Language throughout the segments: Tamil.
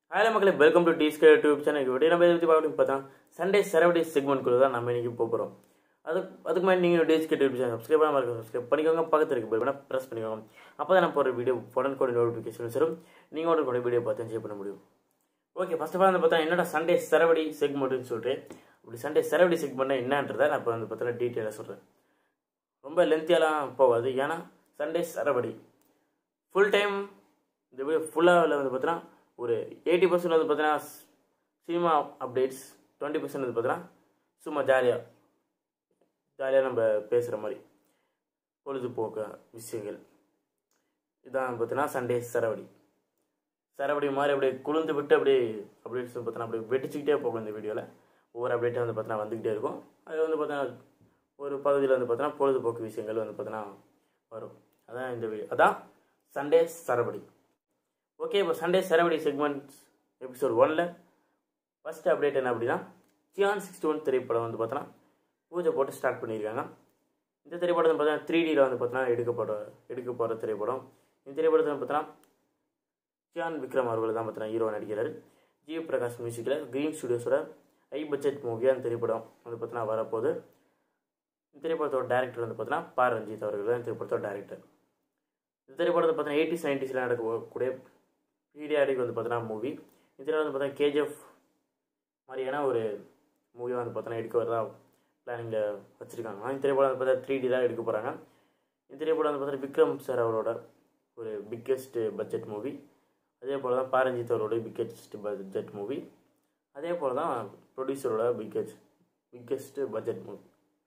ஹலோ மக்களே welcome to DSK YouTube channel video நம்ம இதை பற்றி பார்க்கணும் பார்த்தா சண்டே செரவடி செக்மெண்ட்குள்ள தான் நம்ம இன்னைக்கு போக போகிறோம் அதுக்கு அதுக்கு முன்னாடி நீங்கள் டீஸ்கே யூடியூப் சேனல் சப்ஸ்கிரைப் பண்ணாமல் இருக்க சப்ஸ்கிரைப் பண்ணிக்கோங்க பக்கத்தில் இருக்க பெல் பண்ணால் ப்ரெஸ் பண்ணிக்கோங்க அப்போ தான் நான் போகிற வீடியோ உடனுக்குடன் நோட்டிஃபிகேஷன் வரும் நீங்கள் உடனுக்குடன் வீடியோ பார்த்து என்ஜாய் பண்ண முடியும் ஓகே ஃபர்ஸ்ட் ஆஃப் ஆல் வந்து பார்த்தா என்னடா சண்டே செரவடி செக்மெண்ட்னு சொல்லிட்டு அப்படி சண்டே செரவடி செக்மெண்ட்னா என்னன்றதை நான் இப்போ வந்து பார்த்தா டீட்டெயிலாக சொல்கிறேன் ரொம்ப லென்த்தியாலாம் போகாது ஏன்னா சண்டே சரவடி ஃபுல் டைம் இந்த வீடியோ ஃபுல்லாக வந்து பார்த்தீங்கன்னா ஒரு எயிட்டி பர்சன்ட் வந்து பார்த்தீங்கன்னா சினிமா அப்டேட்ஸ் டுவெண்ட்டி பர்சன்ட் வந்து பார்த்தீங்கன்னா சும்மா ஜாலியாக ஜாலியாக நம்ம பேசுகிற மாதிரி பொழுதுபோக்கு விஷயங்கள் இதான் பார்த்தீங்கன்னா சண்டே சரவடி சரவடி மாதிரி அப்படியே குளிர்ந்து விட்டு அப்படியே அப்டேட்ஸ் பார்த்தீங்கன்னா அப்படியே வெடிச்சுக்கிட்டே போகும் இந்த வீடியோவில் ஒவ்வொரு அப்டேட்டும் வந்து பார்த்தீங்கன்னா வந்துக்கிட்டே இருக்கும் அது வந்து பார்த்தீங்கன்னா ஒரு பகுதியில் வந்து பார்த்தீங்கன்னா பொழுதுபோக்கு விஷயங்கள் வந்து பார்த்தீங்கன்னா வரும் அதான் இந்த வீடியோ அதான் சண்டே சரவடி ஓகே இப்போ சண்டே சரவடி செக்மெண்ட் எபிசோட் ஒனில் ஃபர்ஸ்ட் அப்டேட் என்ன அப்படின்னா சியான் சிக்ஸ்டி ஒன் திரைப்படம் வந்து பார்த்தோன்னா பூஜை போட்டு ஸ்டார்ட் பண்ணியிருக்காங்க இந்த திரைப்படம் வந்து பார்த்தீங்கன்னா த்ரீ டியில் வந்து பார்த்தீங்கன்னா எடுக்கப்பட எடுக்க போகிற திரைப்படம் இந்த திரைப்படத்தில் பார்த்தீங்கன்னா சியான் விக்ரம் அவர்கள் தான் பார்த்தீங்கன்னா ஹீரோ நடிக்கிறார் ஜிவி பிரகாஷ் மியூசிக்கில் க்ரீன் ஸ்டுடியோஸோட ஹை பட்ஜெட் மூவியாக இந்த திரைப்படம் வந்து பார்த்தீங்கன்னா வரப்போகுது இந்த திரைப்படத்தோட டேரக்டர் வந்து பார்த்தீங்கன்னா பா ரஞ்சித் அவர்கள் தான் இந்த திரைப்படத்தோட டேரக்டர் இந்த திரைப்படத்தை பார்த்தீங்கன்னா எயிட்டிஸ் நைன்டிஸில் நடக்கக்கூடிய பீரியாடிக் வந்து பார்த்தீங்கன்னா மூவி இதில் வந்து பார்த்தீங்கன்னா கேஜிஎஃப் மாதிரியான ஒரு மூவி வந்து பார்த்தீங்கன்னா எடுக்க வரதா பிளானிங்கில் வச்சுருக்காங்க இந்த திரைப்படம் வந்து பார்த்தா த்ரீ டி தான் எடுக்க போகிறாங்க இந்த திரைப்படம் வந்து பார்த்தீங்கன்னா விக்ரம் சார் அவரோட ஒரு பிக்கெஸ்ட் பட்ஜெட் மூவி அதே போல் தான் பாரஞ்சித் அவரோட பிக்கெஸ்ட் பட்ஜெட் மூவி அதே போல் தான் ப்ரொடியூசரோட biggest biggest budget movie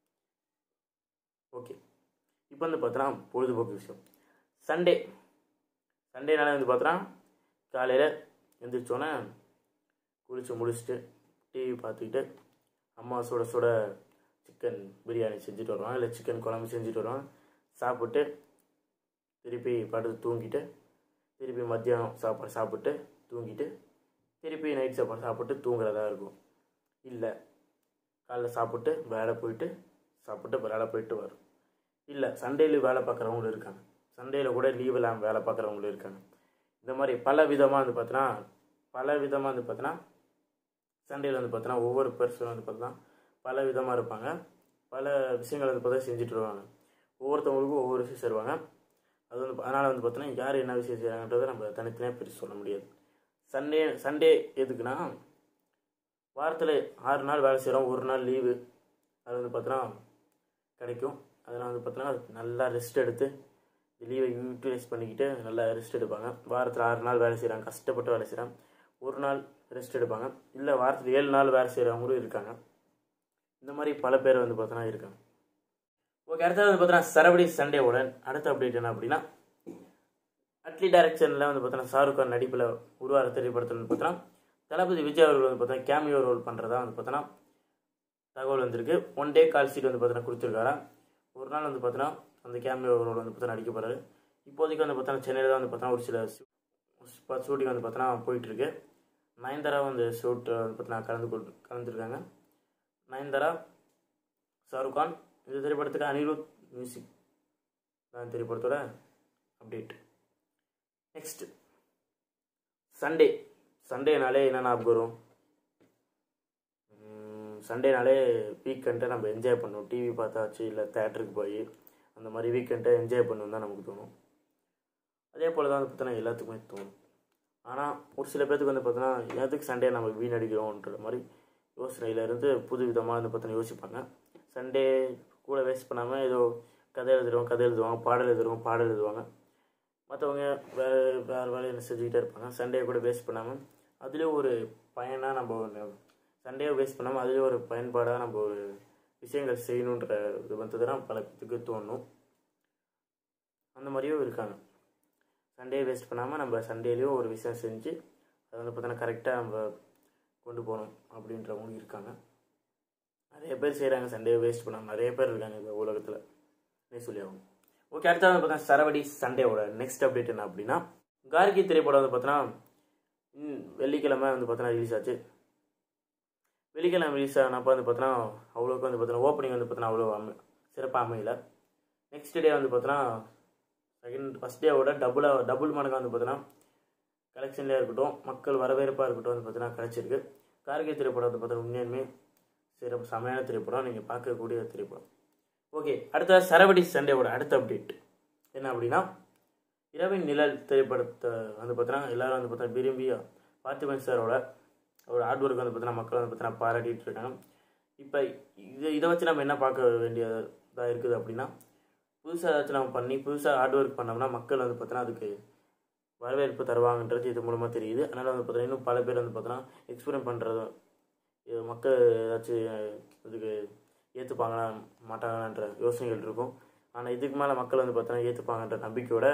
okay இப்போ வந்து பார்த்தோன்னா பொழுதுபோக்கு விஷயம் சண்டே சண்டேனால வந்து பார்த்தோன்னா காலையில் எழுந்திரிச்சோன்னே குளித்து முடிச்சுட்டு டிவி பார்த்துக்கிட்டு அம்மா சுட சுட சிக்கன் பிரியாணி செஞ்சுட்டு வருவாங்க இல்லை சிக்கன் குழம்பு செஞ்சுட்டு வருவாங்க சாப்பிட்டு திருப்பி படுத்து தூங்கிட்டு திருப்பி மத்தியானம் சாப்பாடு சாப்பிட்டு தூங்கிட்டு திருப்பி நைட் சாப்பாடு சாப்பிட்டு தூங்குறதா இருக்கும் இல்லை காலைல சாப்பிட்டு வேலை போயிட்டு சாப்பிட்டு வேலை போயிட்டு வரும் இல்லை சண்டேல வேலை பார்க்குறவங்களும் இருக்காங்க சண்டேயில் கூட லீவ் இல்லாமல் வேலை பார்க்குறவங்களும் இருக்காங்க இந்த மாதிரி பல விதமாக வந்து பார்த்தோன்னா பல விதமாக வந்து பார்த்தோன்னா சண்டேல வந்து பார்த்தோன்னா ஒவ்வொரு பர்சன் வந்து பார்த்தோன்னா பல விதமாக இருப்பாங்க பல விஷயங்கள் வந்து பார்த்தா செஞ்சுட்டு வருவாங்க ஒவ்வொருத்தவங்களுக்கும் ஒவ்வொரு விஷயம் செய்வாங்க அது வந்து அதனால் வந்து பார்த்தோன்னா யார் என்ன விஷயம் செய்கிறாங்கன்றதை நம்ம தனித்தனியாக பிரித்து சொல்ல முடியாது சண்டே சண்டே எதுக்குன்னா வாரத்தில் ஆறு நாள் வேலை செய்கிறோம் ஒரு நாள் லீவு அது வந்து பார்த்தோன்னா கிடைக்கும் அதனால் வந்து பார்த்தோன்னா நல்லா ரெஸ்ட் எடுத்து லீவை யூட்டிலைஸ் பண்ணிக்கிட்டு நல்லா ரெஸ்ட் எடுப்பாங்க வாரத்தில் ஆறு நாள் வேலை செய்கிறாங்க கஷ்டப்பட்டு வேலை செய்கிறாங்க ஒரு நாள் ரெஸ்ட் எடுப்பாங்க இல்லை வாரத்தில் ஏழு நாள் வேலை செய்கிறவங்களும் இருக்காங்க இந்த மாதிரி பல பேர் வந்து பார்த்தோன்னா இருக்காங்க ஓகே அடுத்தது வந்து பார்த்தோன்னா சரவடி சண்டேவுடன் அடுத்த அப்டேட் என்ன அப்படின்னா அட்லி டைரக்ஷனில் வந்து பார்த்தோன்னா ஷாருக் கான் நடிப்பில் உருவார திரைப்படத்தில் வந்து பார்த்தோன்னா தளபதி விஜய் அவர்கள் வந்து பார்த்தோன்னா கேமியோ ரோல் பண்ணுறதா வந்து பார்த்தோன்னா தகவல் வந்திருக்கு ஒன் டே கால் ஷீட் வந்து பார்த்தோன்னா கொடுத்துருக்காரா ஒரு நாள் வந்து பார்த்தோன்னா அந்த கேமியோ ரோல் வந்து பார்த்தா நடிக்க போகிறாரு இப்போதைக்கு வந்து பார்த்தோன்னா சென்னையில் தான் வந்து பார்த்தோன்னா ஒரு சில ஷூட்டிங் வந்து பார்த்தோன்னா போயிட்டுருக்கு நயன்தாரா வந்து ஷூட் வந்து பார்த்தோன்னா கலந்து கொள் கலந்துருக்காங்க நயன்தாரா ஷாருக் கான் இந்த திரைப்படத்துக்கு அனிருத் மியூசிக் தான் திரைப்படத்தோட அப்டேட் நெக்ஸ்ட் சண்டே சண்டேனாலே என்ன ஞாபகம் வரும் சண்டேனாலே வீக்கெண்டை நம்ம என்ஜாய் பண்ணணும் டிவி பார்த்தாச்சு இல்லை தேட்டருக்கு போய் அந்த மாதிரி வீக்கெண்டை என்ஜாய் பண்ணணும் தான் நமக்கு தோணும் அதே போல் தான் வந்து பார்த்தோன்னா எல்லாத்துக்குமே தோணும் ஆனால் ஒரு சில பேர்த்துக்கு வந்து பார்த்தோன்னா எதுக்கு சண்டே நம்ம வீணடிக்கிறோன்ற மாதிரி யோசனையிலேருந்து புது விதமாக வந்து பார்த்தோன்னா யோசிப்பாங்க சண்டே கூட வேஸ்ட் பண்ணாமல் ஏதோ கதை எழுதுறவங்க கதை எழுதுவாங்க பாடல் எழுதுறவங்க பாடல் எழுதுவாங்க மற்றவங்க வேறு வேறு வேலையை செஞ்சுக்கிட்டே இருப்பாங்க சண்டே கூட வேஸ்ட் பண்ணாமல் அதுலேயும் ஒரு பயனாக நம்ம சண்டேயை வேஸ்ட் பண்ணாமல் அதுலேயும் ஒரு பயன்பாடாக நம்ம ஒரு விஷயங்கள் செய்யணுன்ற இது வந்து தான் பல பேத்துக்கு தோணும் அந்த மாதிரியும் இருக்காங்க சண்டே வேஸ்ட் பண்ணாமல் நம்ம சண்டேலேயும் ஒரு விஷயம் செஞ்சு அதை வந்து பார்த்தோன்னா கரெக்டாக நம்ம கொண்டு போகணும் அப்படின்றவங்களும் இருக்காங்க நிறைய பேர் செய்கிறாங்க சண்டே வேஸ்ட் பண்ணாமல் நிறைய பேர் இருக்காங்க இந்த உலகத்தில் நீ சொல்லி ஆகணும் ஓகே அடுத்தது வந்து பார்த்தா சரவடி சண்டேவோட நெக்ஸ்ட் அப்டேட் என்ன அப்படின்னா கார்கி திரைப்படம் வந்து பார்த்தோன்னா வெள்ளிக்கிழமை வந்து பார்த்தோன்னா ரிலீஸ் ஆச்சு வெள்ளிக்கிழமை ரிலீஸ் ஆனப்போ வந்து பார்த்தோன்னா அவ்வளோக்கு வந்து பார்த்தோன்னா ஓப்பனிங் வந்து பார்த்தோன்னா அவ்வளோ அமை சிறப்பாக அமையல நெக்ஸ்ட் டே வந்து பார்த்தோன்னா செகண்ட் ஃபஸ்ட் டேவோட டபுளாக டபுள் மடங்காக வந்து பார்த்தோன்னா கலெக்ஷன்லேயே இருக்கட்டும் மக்கள் வரவேற்பாக இருக்கட்டும் வந்து பார்த்தீங்கன்னா கிடச்சிருக்கு கார்கே திரைப்படம் வந்து பார்த்தீங்கன்னா உண்மையுமே சிறப்பு செமையான திரைப்படம் நீங்கள் பார்க்கக்கூடிய திரைப்படம் ஓகே அடுத்த சரவடி சண்டையோட அடுத்த அப்டேட் என்ன அப்படின்னா இரவின் நிழல் திரைப்படத்தை வந்து பார்த்தீங்கன்னா எல்லாரும் வந்து பார்த்தீங்கன்னா விரும்பி பார்த்திபன் சாரோட அவரோட ஹார்ட் ஒர்க் வந்து பார்த்தீங்கன்னா மக்கள் வந்து பார்த்தீங்கன்னா பாராட்டிட்டு இருக்காங்க இப்போ இது இதை வச்சு நம்ம என்ன பார்க்க வேண்டியதாக இருக்குது அப்படின்னா புதுசாக ஏதாச்சும் நம்ம பண்ணி புதுசாக ஹார்ட் ஒர்க் பண்ணோம்னா மக்கள் வந்து பார்த்தீங்கன்னா அதுக்கு வரவேற்பு தருவாங்கன்றது இது மூலமாக தெரியுது அதனால் வந்து பார்த்தீங்கன்னா இன்னும் பல பேர் வந்து பார்த்தீங்கன்னா எக்ஸ்பீரியன் பண்ணுறது இது மக்கள் ஏதாச்சும் இதுக்கு ஏற்றுப்பாங்களா மாட்டாங்களான்ற யோசனைகள் இருக்கும் ஆனால் இதுக்கு மேலே மக்கள் வந்து பார்த்தீங்கன்னா ஏற்றுப்பாங்கன்ற நம்பிக்கையோட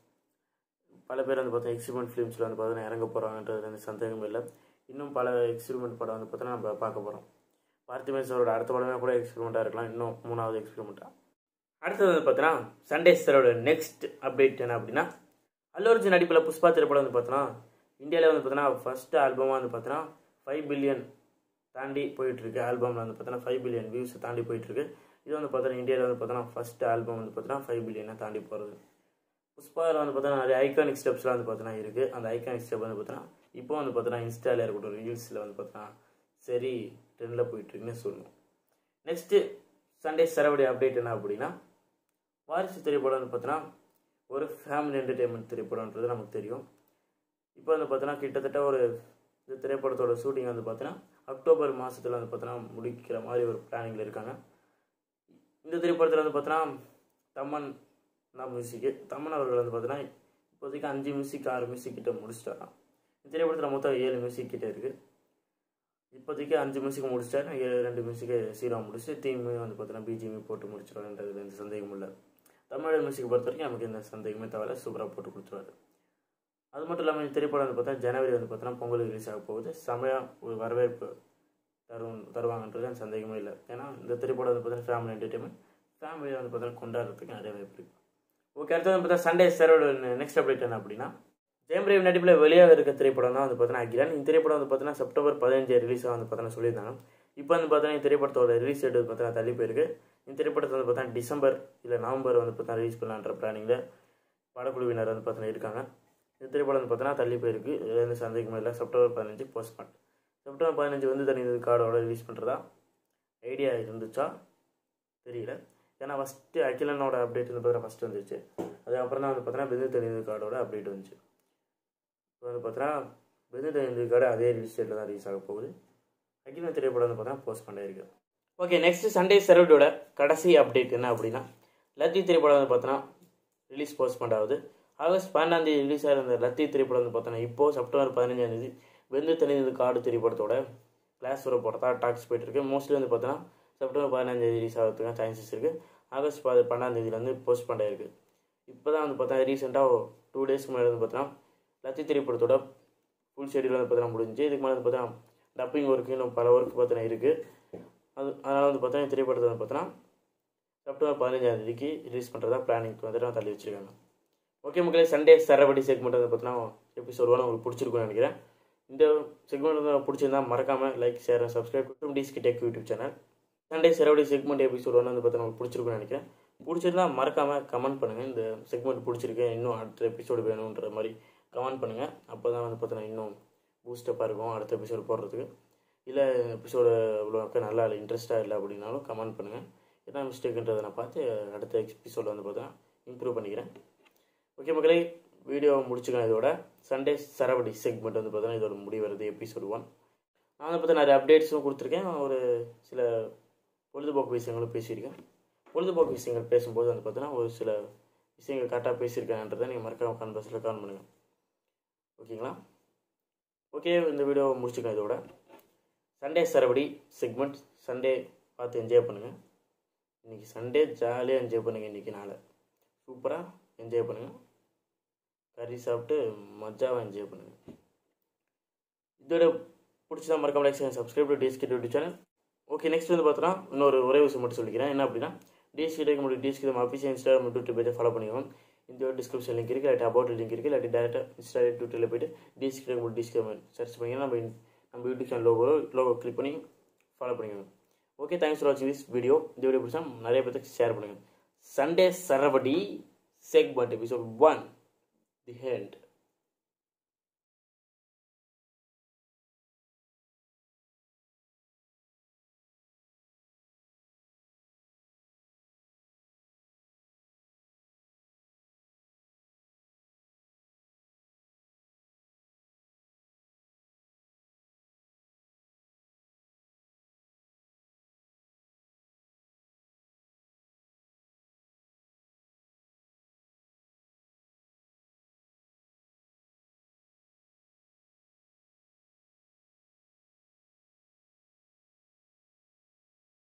பல பேர் வந்து பார்த்தீங்கன்னா எக்ஸ்பிரிமெண்ட் ஃபிலிம்ஸில் வந்து பார்த்தீங்கன்னா இறங்க போகிறாங்கன்றது வந்து சந்தேகம் இல்லை இன்னும் பல எக்ஸ்பிரிமெண்ட் படம் வந்து பார்த்தீங்கன்னா நம்ம பார்க்க போகிறோம் பார்த்திபன் சாரோட அடுத்த படமே கூட எக்ஸ்பிரிமெண்ட்டாக இருக்கலாம் இன்னும் மூணாவது எக்ஸ்பிரிமெண்ட்டாக அடுத்தது வந்து பார்த்தீங்கன்னா சண்டே சாரோட நெக்ஸ்ட் அப்டேட் என்ன அப்படின்னா அல்லு அர்ஜுன் நடிப்பில் புஷ்பா திரைப்படம் வந்து பார்த்தோன்னா இந்தியாவில் வந்து பார்த்தீங்கன்னா ஃபர்ஸ்ட் ஆல்பமாக வந்து பார்த்தோன்னா ஃபைவ் பில்லியன் தாண்டி போயிட்டுருக்கு ஆல்பமில் வந்து பார்த்தோன்னா ஃபைவ் பில்லியன் வியூஸ் தாண்டி போயிட்டுருக்கு இது வந்து பார்த்தோன்னா இந்தியாவில் வந்து பார்த்தோன்னா ஃபர்ஸ்ட் ஆல்பம் வந்து பார்த்தோன்னா ஃபைவ் பில்லியனை தாண்டி போகிறது புஷ்பாவில் வந்து பார்த்தோன்னா நிறைய ஐகானிக் ஸ்டெப்ஸ்லாம் வந்து பார்த்தோன்னா இருக்குது அந்த ஐகானிக் ஸ்டெப் வந்து பார்த்தோன்னா இப்போ வந்து பார்த்தோன்னா இன்ஸ்டாவில் இருக்கட்டும் ரீல்ஸில் வந்து பார்த்தோன்னா சரி ட்ரெண்டில் போயிட்டுருக்குன்னு சொல்லணும் நெக்ஸ்ட்டு சண்டே சரவடி அப்டேட் என்ன அப்படின்னா வாரிசு திரைப்படம் வந்து பார்த்தோன்னா ஒரு ஃபேமிலி என்டர்டெயின்மெண்ட் திரைப்படம்ன்றது நமக்கு தெரியும் இப்போ வந்து பார்த்தோன்னா கிட்டத்தட்ட ஒரு இந்த திரைப்படத்தோட ஷூட்டிங் வந்து பார்த்தோன்னா அக்டோபர் மாதத்தில் வந்து பார்த்தோன்னா முடிக்கிற மாதிரி ஒரு பிளானிங்கில் இருக்காங்க இந்த திரைப்படத்தில் வந்து பார்த்தோன்னா தமன் தான் மியூசிக்கு தமன் அவர்கள் வந்து பார்த்தோன்னா இப்போதைக்கு அஞ்சு மியூசிக் ஆறு மியூசிக் கிட்ட முடிச்சிட்டாராம் இந்த திரைப்படத்தில் மொத்தம் ஏழு மியூசிக் கிட்ட இருக்குது இப்போதைக்கு அஞ்சு மியூசிக் முடிச்சிட்டாரு ஏழு ரெண்டு மியூசிக்கு சீரா முடிச்சு தீம் வந்து பார்த்தோன்னா பிஜிஎம் போட்டு முடிச்சிடுவாருன்றது எந்த சந்தேகமும் இல்லை தமிழ் மியூசிக் பொறுத்த வரைக்கும் நமக்கு எந்த சந்தேகமே தவிர சூப்பராக போட்டு கொடுத்துருவாரு அது மட்டும் இல்லாமல் இந்த திரைப்படம் வந்து பார்த்தா ஜனவரி வந்து பார்த்தோன்னா பொங்கல் ரிலீஸ் ஆக போகுது செமையாக ஒரு வரவேற்பு தரும் தருவாங்கன்றது எனக்கு சந்தேகமே இல்லை ஏன்னா இந்த திரைப்படம் வந்து பார்த்தீங்கன்னா ஃபேமிலி என்டர்டைன்மெண்ட் ஃபேமிலியை வந்து பார்த்தீங்கன்னா கொண்டாடுறதுக்கு நிறைய வாய்ப்பு இருக்குது ஓகே அடுத்தது வந்து பார்த்தா சண்டே சரோட நெக்ஸ்ட் அப்டேட் என்ன அப்படின்னா ஜெயம் ரவி நடிப்பில் வெளியாக இருக்க திரைப்படம் தான் வந்து பார்த்தீங்கன்னா அகிலன் இந்த திரைப்படம் வந்து பார்த்தீங்கன்னா செப்டம்பர் பதினஞ்சு ரிலீஸாக வந்து பார்த்தீங்கன்னா சொல்லியிருந்தாங்க இப்போ வந்து பார்த்தீங்கன்னா இந்த திரைப்படத்தோட ரிலீஸ் டேட் வந்து பார்த்தீங்கன்னா தள்ளி போயிருக்கு இந்த திரைப்படத்தை வந்து பார்த்தீங்கன்னா டிசம்பர் இல்லை நவம்பர் வந்து பார்த்தீங்கன்னா ரிலீஸ் பண்ணலான்ற பிளானிங்கில் படக்குழுவினர் வந்து பார்த்தீங்கன்னா இருக்காங்க இந்த திரைப்படம் வந்து பார்த்தீங்கன்னா தள்ளி போயிருக்கு இது எந்த சந்தேகமே இல்லை செப்டம்பர் பதினஞ்சு போஸ்ட்மார்ட் செப்டம்பர் பதினஞ்சு வந்து தனி கார்டோட ரிலீஸ் பண்ணுறதா ஐடியா இருந்துச்சா தெரியல ஏன்னா ஃபஸ்ட்டு அகிலனோட அப்டேட் வந்து பார்த்தீங்கன்னா ஃபஸ்ட்டு வந்துச்சு அதுக்கப்புறம் தான் வந்து பார்த்தீங்கன்னா பெந்து தனி கார்டோட அப்டேட் வந்துச்சு இப்போ வந்து பார்த்தீங்கன்னா பெந்து தனி கார்டு அதே ரிலீஸ் டேட்டில் தான் ரிலீஸ் ஆக போகுது அகிலன் திரைப்படம் வந்து பார்த்தீங்கன்னா போஸ்ட் பண்ணியிருக்கு ஓகே நெக்ஸ்ட் சண்டே சர்வீடோட கடைசி அப்டேட் என்ன அப்படின்னா லத்தி திரைப்படம் வந்து பார்த்தோன்னா ரிலீஸ் போஸ்ட்மெண்ட் ஆகுது ஆகஸ்ட் பன்னெண்டாம் தேதி ரிலீஸ் ஆகிருந்த லத்தி திரைப்படம் வந்து பார்த்தோன்னா இப்போ செப்டம்பர் பதினஞ்சாம் தேதி வெந்து தனிந்து காடு திரைப்படத்தோட கிளாஸ் வர போகிறதா டாக்ஸ் போயிட்டு இருக்கு மோஸ்ட்லி வந்து பார்த்தோன்னா செப்டம்பர் பதினஞ்சாம் தேதி ரிலீஸ் ஆகிறதுக்கான சான்சஸ் இருக்குது ஆகஸ்ட் ப பன்னெண்டாம் தேதியிலேருந்து போஸ்ட் பண்ணிருக்கு இப்போ தான் வந்து பார்த்தா ரீசெண்டாக டூ டேஸ்க்கு முன்னாடி வந்து பார்த்தோன்னா லத்தி திரைப்படத்தோட ஃபுல் ஷெடியூல் வந்து பார்த்தோன்னா முடிஞ்சு இதுக்கு மேலே வந்து பார்த்தோன்னா டப்பிங் ஒர்க்கு இன்னும் பல ஒர்க் பார்த்தோன்னா இருக்குது அது அதனால் வந்து பார்த்தோன்னா திரைப்படத்தை வந்து பார்த்தோன்னா செப்டம்பர் பதினஞ்சாம் தேதிக்கு ரிலீஸ் பண்ணுறதா பிளானிங் வந்துட்டு தள்ளி வச்சுருக்காங்க ஓகே மக்களே சண்டே சரவடி செக்மெண்ட் வந்து பார்த்தோன்னா எபிசோட் ஒன் உங்களுக்கு பிடிச்சிருக்கும்னு நினைக்கிறேன் இந்த செக்மெண்ட் வந்து பிடிச்சிருந்தா மறக்காமல் like share subscribe to Disky Tech YouTube channel Sunday சரவடி செக்மெண்ட் எபிசோட் ஒன் வந்து பார்த்தோன்னா உங்களுக்கு பிடிச்சிருக்கும்னு நினைக்கிறேன் பிடிச்சிருந்தா மறக்காமல் கமெண்ட் பண்ணுங்கள் இந்த செக்மெண்ட் பிடிச்சிருக்கு இன்னும் அடுத்த எபிசோடு வேணுன்ற மாதிரி கமெண்ட் பண்ணுங்கள் அப்போ தான் வந்து பார்த்தோன்னா இன்னும் பூஸ்டப்பாக இருக்கும் அடுத்த எபிசோடு போடுறதுக்கு இல்லை எபிசோடு இவ்வளோ நல்லா இல்லை இன்ட்ரெஸ்ட்டாக இல்லை அப்படின்னாலும் கமெண்ட் பண்ணுங்கள் என்ன மிஸ்டேக்குன்றதை நான் பார்த்து அடுத்த எபிசோடில் வந்து பார்த்தா இம்ப்ரூவ் பண்ணிக்கிறேன் ஓகே மக்களே வீடியோ முடிச்சுக்கலாம் இதோட சண்டே சரவடி செக்மெண்ட் வந்து பார்த்தோன்னா இதோட முடிவருது எபிசோடு ஒன் நான் வந்து பார்த்தா நிறைய அப்டேட்ஸும் கொடுத்துருக்கேன் ஒரு சில பொழுதுபோக்கு விஷயங்களும் பேசியிருக்கேன் பொழுதுபோக்கு விஷயங்கள் பேசும்போது வந்து பார்த்தோன்னா ஒரு சில விஷயங்கள் கரெக்டாக பேசியிருக்கேன்றதை நீங்கள் மறக்காம கான்வர்ஸில் கால் பண்ணுங்கள் ஓகேங்களா ஓகே இந்த வீடியோ முடிச்சுக்கலாம் இதோட சண்டே சரவடி செக்மெண்ட் சண்டே பார்த்து என்ஜாய் பண்ணுங்கள் இன்றைக்கி சண்டே ஜாலியாக என்ஜாய் பண்ணுங்கள் இன்றைக்கி நாளை சூப்பராக என்ஜாய் பண்ணுங்கள் கறி சாப்பிட்டு மஜாவாக என்ஜாய் பண்ணுங்கள் இதோட பிடிச்சதா மறக்காம லைக் செய்யுங்க subscribe to DSK YouTube channel okay next வந்து பார்த்தோன்னா இன்னொரு ஒரே விஷயம் மட்டும் சொல்லிக்கிறேன் என்ன அப்படின்னா டிஎஸ்கே டேக்கு முடியும் டிஎஸ்கே நம்ம அஃபிஷியல் இன்ஸ்டாகிராம் யூடியூப் பேஜை ஃபாலோ பண்ணிக்கோங்க இந்த டிஸ்கிரிப்ஷன் லிங்க் இருக்குது இல்லாட்டி அபவுட் லிங்க் இருக்குது இல்லாட்டி டேரெக்டாக இன்ஸ்டா ட்விட்டரில் போய்ட்டு டிஎஸ்கே டேக்கு முடியும் டிஎஸ்கே சர்ச் பண்ணிங்கன்னா நம்ம நம்ம YouTube channel logo logo click பண்ணி ஃபாலோ பண்ணிக்கோங்க ஓகே தேங்க்ஸ் ஃபார் வாட்சிங் திஸ் வீடியோ இந்த வீடியோ பிடிச்சா நிறைய பேருக்கு ஷேர் பண்ணுங்கள் சண்டே சரவடி segment episode one the hand